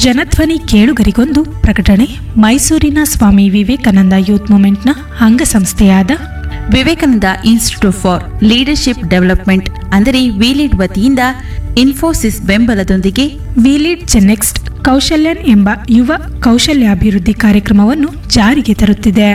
ಜನಧ್ವನಿ ಕೇಳುಗರಿಗೊಂದು ಪ್ರಕಟಣೆ ಮೈಸೂರಿನ ಸ್ವಾಮಿ ವಿವೇಕಾನಂದ ಯೂತ್ ಮೂವ್ಮೆಂಟ್ನ ಅಂಗಸಂಸ್ಥೆಯಾದ Vivekananda Institute for Leadership Development ಅಂದರೆ ವಿಲಿಡ್ ವತಿಯಿಂದ ಇನ್ಫೋಸಿಸ್ ಬೆಂಬಲದೊಂದಿಗೆ ವಿಲಿಡ್ ಚೆನ್ನೆಕ್ಸ್ಟ್ ಕೌಶಲ್ಯನ್ ಎಂಬ ಯುವ ಕೌಶಲ್ಯಾಭಿವೃದ್ಧಿ ಕಾರ್ಯಕ್ರಮವನ್ನು ಜಾರಿಗೆ ತರುತ್ತಿದೆ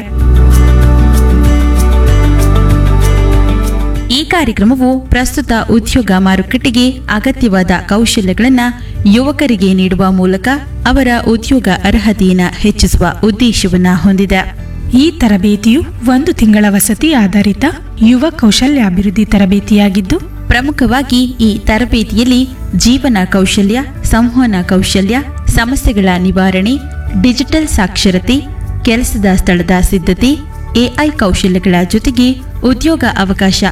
ಈ ಕಾರ್ಯಕ್ರಮವು ಪ್ರಸ್ತುತ ಉದ್ಯೋಗ ಮಾರುಕಟ್ಟೆಗೆ ಅಗತ್ಯವಾದ ಕೌಶಲ್ಯಗಳನ್ನು ಯುವಕರಿಗೆ ನೀಡುವ ಮೂಲಕ ಅವರ ಉದ್ಯೋಗ ಅರ್ಹತೆಯನ್ನು ಹೆಚ್ಚಿಸುವ ಉದ್ದೇಶವನ್ನು ಹೊಂದಿದೆ ಈ ತರಬೇತಿಯು ಒಂದು ತಿಂಗಳ ವಸತಿ ಆಧಾರಿತ ಯುವ ಕೌಶಲ್ಯಾಭಿವೃದ್ಧಿ ತರಬೇತಿಯಾಗಿದ್ದು ಪ್ರಮುಖವಾಗಿ ಈ ತರಬೇತಿಯಲ್ಲಿ ಜೀವನ ಕೌಶಲ್ಯ ಸಂವಹನ ಕೌಶಲ್ಯ ಸಮಸ್ಯೆಗಳ ನಿವಾರಣೆ ಡಿಜಿಟಲ್ ಸಾಕ್ಷರತೆ ಕೆಲಸದ ಸ್ಥಳದ ಸಿದ್ಧತೆ ಎಐ ಕೌಶಲ್ಯಗಳ ಜೊತೆಗೆ ಉದ್ಯೋಗ ಅವಕಾಶ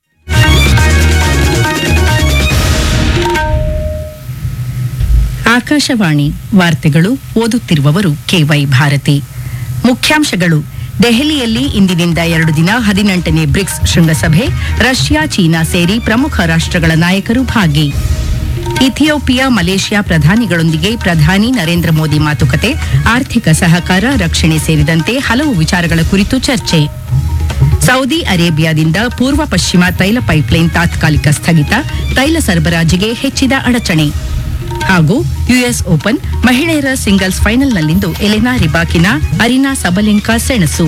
ಆಕಾಶವಾಣಿ ವಾರ್ತೆಗಳು ಓದುತ್ತಿರುವವರು ಕೆವೈ ಭಾರತಿ ಮುಖ್ಯಾಂಶಗಳು ದೆಹಲಿಯಲ್ಲಿ ಇಂದಿನಿಂದ ಎರಡು ದಿನ ಹದಿನೆಂಟನೇ ಬ್ರಿಕ್ಸ್ ಶೃಂಗಸಭೆ ರಷ್ಯಾ ಚೀನಾ ಸೇರಿ ಪ್ರಮುಖ ರಾಷ್ಟ್ರಗಳ ನಾಯಕರು ಭಾಗಿ ಇಥಿಯೋಪಿಯಾ ಮಲೇಷ್ಯಾ ಪ್ರಧಾನಿಗಳೊಂದಿಗೆ ಪ್ರಧಾನಿ ನರೇಂದ್ರ ಮೋದಿ ಮಾತುಕತೆ ಆರ್ಥಿಕ ಸಹಕಾರ ರಕ್ಷಣೆ ಸೇರಿದಂತೆ ಹಲವು ವಿಚಾರಗಳ ಕುರಿತು ಚರ್ಚೆ ಸೌದಿ ಅರೇಬಿಯಾದಿಂದ ಪೂರ್ವ ಪಶ್ಚಿಮ ತೈಲ ಪೈಪ್ಲೈನ್ ತಾತ್ಕಾಲಿಕ ಸ್ಥಗಿತ ತೈಲ ಸರಬರಾಜಿಗೆ ಹೆಚ್ಚಿದ ಅಡಚಣೆ ಹಾಗೂ ಯುಎಸ್ ಓಪನ್ ಮಹಿಳೆಯರ ಸಿಂಗಲ್ಸ್ ಫೈನಲ್ನಲ್ಲಿಂದು ಎಲೆನಾ ರಿಬಾಕಿನ ಅರಿನಾ ಸಬಲೆಂಕಾ ಸೆಣಸು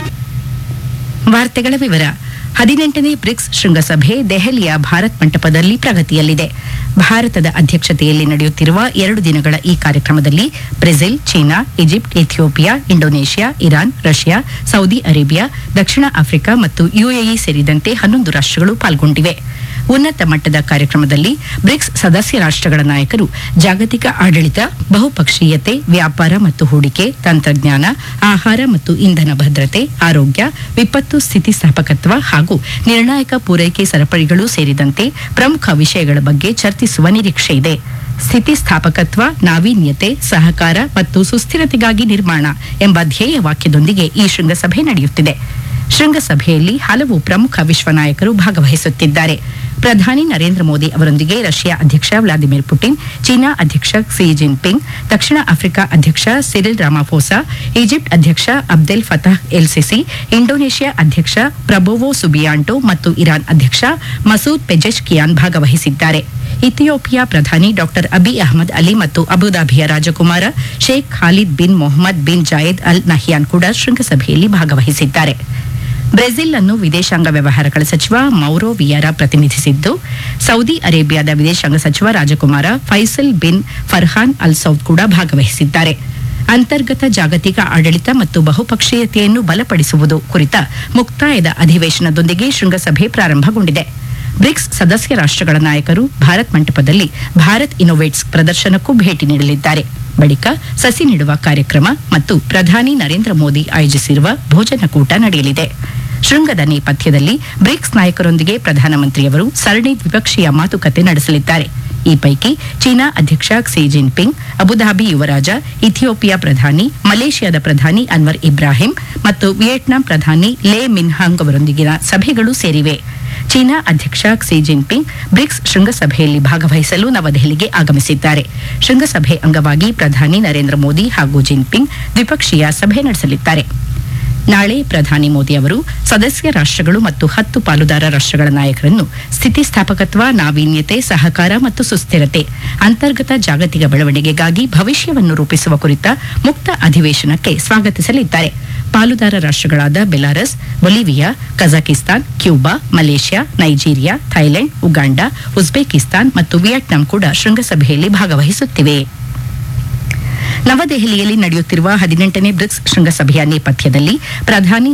ವಾರ್ತೆಗಳ ವಿವರ ಹದಿನೆಂಟನೇ ಬ್ರಿಕ್ಸ್ ಶೃಂಗಸಭೆ ದೆಹಲಿಯ ಭಾರತ್ ಮಂಟಪದಲ್ಲಿ ಪ್ರಗತಿಯಲ್ಲಿದೆ ಭಾರತದ ಅಧ್ಯಕ್ಷತೆಯಲ್ಲಿ ನಡೆಯುತ್ತಿರುವ ಎರಡು ದಿನಗಳ ಈ ಕಾರ್ಯಕ್ರಮದಲ್ಲಿ Brazil China Egypt Ethiopia Indonesia Iran Russia Saudi Arabia ದಕ್ಷಿಣ ಆಫ್ರಿಕಾ ಮತ್ತು ಯುಎಇ ಸೇರಿದಂತೆ ಹನ್ನೊಂದು ರಾಷ್ಟ್ರಗಳು ಪಾಲ್ಗೊಂಡಿವೆ ಉನ್ನತ ಮಟ್ಟದ ಕಾರ್ಯಕ್ರಮದಲ್ಲಿ ಬ್ರಿಕ್ಸ್ ಸದಸ್ಯ ರಾಷ್ಟ್ರಗಳ ನಾಯಕರು ಜಾಗತಿಕ ಆಡಳಿತ ಬಹುಪಕ್ಷೀಯತೆ ವ್ಯಾಪಾರ ಮತ್ತು ಹೂಡಿಕೆ ತಂತ್ರಜ್ಞಾನ ಆಹಾರ ಮತ್ತು ಇಂಧನ ಭದ್ರತೆ ಆರೋಗ್ಯ ವಿಪತ್ತು ಸ್ಥಿತಿಸ್ಥಾಪಕತ್ವ ಹಾಗೂ ನಿರ್ಣಾಯಕ ಪೂರೈಕೆ ಸರಪಳಿಗಳು ಸೇರಿದಂತೆ ಪ್ರಮುಖ ವಿಷಯಗಳ ಬಗ್ಗೆ ಚರ್ಚಿಸುವ ನಿರೀಕ್ಷೆ ಇದೆ ಸ್ಥಿತಿಸ್ಥಾಪಕತ್ವ ನಾವೀನ್ಯತೆ ಸಹಕಾರ ಮತ್ತು ಸುಸ್ಥಿರತೆಗಾಗಿ ನಿರ್ಮಾಣ ಎಂಬ ಧ್ಯೇಯ ವಾಕ್ಯದೊಂದಿಗೆ ಈ ಶೃಂಗಸಭೆ ನಡೆಯುತ್ತಿದೆ ಶೃಂಗಸಭೆಯಲ್ಲಿ ಹಲವು ಪ್ರಮುಖ ವಿಶ್ವ ನಾಯಕರು ಭಾಗವಹಿಸುತ್ತಿದ್ದಾರೆ ಪ್ರಧಾನಿ ನರೇಂದ್ರ ಮೋದಿ ಅವರೊಂದಿಗೆ ರಷ್ಯಾ ಅಧ್ಯಕ್ಷ ವ್ಲಾದಿಮಿರ್ ಪುಟಿನ್ ಚೀನಾ ಅಧ್ಯಕ್ಷ ಕ್ಸಿ ಜಿನ್ಪಿಂಗ್ ದಕ್ಷಿಣ ಆಫ್ರಿಕಾ ಅಧ್ಯಕ್ಷ ಸಿರಿಲ್ ರಾಮಾಫೋಸಾ ಈಜಿಪ್ಟ್ ಅಧ್ಯಕ್ಷ Abdel Fattah el Sisi Indonesia ಅಧ್ಯಕ್ಷ ಪ್ರಬೋವೋ ಸುಬಿಯಾಂಟೋ ಮತ್ತು ಇರಾನ್ ಅಧ್ಯಕ್ಷ ಮಸೂದ್ ಪೆಜೆಶ್ಕಿಯಾನ್ ಭಾಗವಹಿಸಿದ್ದಾರೆ ಇಥಿಯೋಪಿಯಾ ಪ್ರಧಾನಿ ಡಾಕ್ಟರ್ ಅಬಿ ಅಹಮದ್ ಅಲಿ ಮತ್ತು ಅಬುದಾಬಿಯ ರಾಜಕುಮಾರ Sheikh Khalid bin Mohamed bin Zayed Al Nahyan ಕೂಡ ಶೃಂಗಸಭೆಯಲ್ಲಿ ಭಾಗವಹಿಸಿದ್ದಾರೆ ಬ್ರೆಜಿಲ್ ಅನ್ನು ವಿದೇಶಾಂಗ ವ್ಯವಹಾರಗಳ ಸಚಿವ ಮೌರೋ ವಿಯಾರಾ ಪ್ರತಿನಿಧಿಸಿದ್ದು ಸೌದಿ ಅರೇಬಿಯಾದ ವಿದೇಶಾಂಗ ಸಚಿವ ರಾಜಕುಮಾರ Faisal bin Farhan Al Saud ಕೂಡ ಭಾಗವಹಿಸಿದ್ದಾರೆ ಅಂತರ್ಗತ ಜಾಗತಿಕ ಆಡಳಿತ ಮತ್ತು ಬಹುಪಕ್ಷೀಯತೆಯನ್ನು ಬಲಪಡಿಸುವುದು ಕುರಿತ ಮುಕ್ತಾಯದ ಅಧಿವೇಶನದೊಂದಿಗೆ ಶೃಂಗಸಭೆ ಪ್ರಾರಂಭಗೊಂಡಿದೆ ಬ್ರಿಕ್ಸ್ ಸದಸ್ಯ ರಾಷ್ಟ್ರಗಳ ನಾಯಕರು ಭಾರತ್ ಮಂಟಪದಲ್ಲಿ ಭಾರತ್ ಇನೋವೇಟ್ಸ್ ಪ್ರದರ್ಶನಕ್ಕೂ ಭೇಟಿ ನೀಡಲಿದ್ದಾರೆ ಬಳಿಕ ಸಸಿ ನೆಡುವ ಕಾರ್ಯಕ್ರಮ ಮತ್ತು ಪ್ರಧಾನಿ ನರೇಂದ್ರ ಮೋದಿ ಆಯೋಜಿಸಿರುವ ಭೋಜನಕೂಟ ನಡೆಯಲಿದೆ ಶೃಂಗದ ನೇಪಥ್ಯದಲ್ಲಿ ಬ್ರಿಕ್ಸ್ ನಾಯಕರೊಂದಿಗೆ ಪ್ರಧಾನಮಂತ್ರಿಯವರು ಸರಣಿ ದ್ವಿಪಕ್ಷೀಯ ಮಾತುಕತೆ ನಡೆಸಲಿದ್ದಾರೆ ಈ ಪೈಕಿ ಚೀನಾ ಅಧ್ಯಕ್ಷ ಕ್ಸಿ ಜಿನ್ಪಿಂಗ್ ಅಬುಧಾಬಿ ಯುವರಾಜ ಇಥಿಯೋಪಿಯಾ ಪ್ರಧಾನಿ ಮಲೇಷ್ಯಾದ ಪ್ರಧಾನಿ ಅನ್ವರ್ ಇಬ್ರಾಹಿಂ ಮತ್ತು ವಿಯೆಟ್ನಾಂ ಪ್ರಧಾನಿ ಲೇ ಮಿನ್ಹಾಂಗ್ ಅವರೊಂದಿಗಿನ ಸಭೆಗಳು ಸೇರಿವೆ ಚೀನಾ ಅಧ್ಯಕ್ಷ ಕ್ಸಿ ಜಿನ್ಪಿಂಗ್ ಬ್ರಿಕ್ಸ್ ಶೃಂಗಸಭೆಯಲ್ಲಿ ಭಾಗವಹಿಸಲು ನವದೆಹಲಿಗೆ ಆಗಮಿಸಿದ್ದಾರೆ ಶೃಂಗಸಭೆ ಅಂಗವಾಗಿ ಪ್ರಧಾನಿ ನರೇಂದ್ರ ಮೋದಿ ಹಾಗೂ ಜಿನ್ಪಿಂಗ್ ದ್ವಿಪಕ್ಷೀಯ ಸಭೆ ನಡೆಸಲಿದ್ದಾರೆ ನಾಳೆ ಪ್ರಧಾನಿ ಮೋದಿ ಅವರು ಸದಸ್ಯ ರಾಷ್ಟ್ರಗಳು ಮತ್ತು ಹತ್ತು ಪಾಲುದಾರ ರಾಷ್ಟ್ರಗಳ ನಾಯಕರನ್ನು ಸ್ಥಿತಿಸ್ಥಾಪಕತ್ವ ನಾವೀನ್ಯತೆ ಸಹಕಾರ ಮತ್ತು ಸುಸ್ಥಿರತೆ ಅಂತರ್ಗತ ಜಾಗತಿಕ ಬೆಳವಣಿಗೆಗಾಗಿ ಭವಿಷ್ಯವನ್ನು ರೂಪಿಸುವ ಕುರಿತ ಮುಕ್ತ ಅಧಿವೇಶನಕ್ಕೆ ಸ್ವಾಗತಿಸಲಿದ್ದಾರೆ ಪಾಲುದಾರ ರಾಷ್ಟ್ರಗಳಾದ Belarus Bolivia Kazakhstan Cuba Malaysia Nigeria Thailand Uganda Uzbekistan ಮತ್ತು ವಿಯೆಟ್ನಾಂ ಕೂಡ ಶೃಂಗಸಭೆಯಲ್ಲಿ ಭಾಗವಹಿಸುತ್ತಿವೆ ನವದೆಹಲಿಯಲ್ಲಿ ನಡೆಯುತ್ತಿರುವ ಹದಿನೆಂಟನೇ ಬ್ರಿಕ್ಸ್ ಶೃಂಗಸಭೆಯ ನೇಪಥ್ಯದಲ್ಲಿ ಪ್ರಧಾನಿ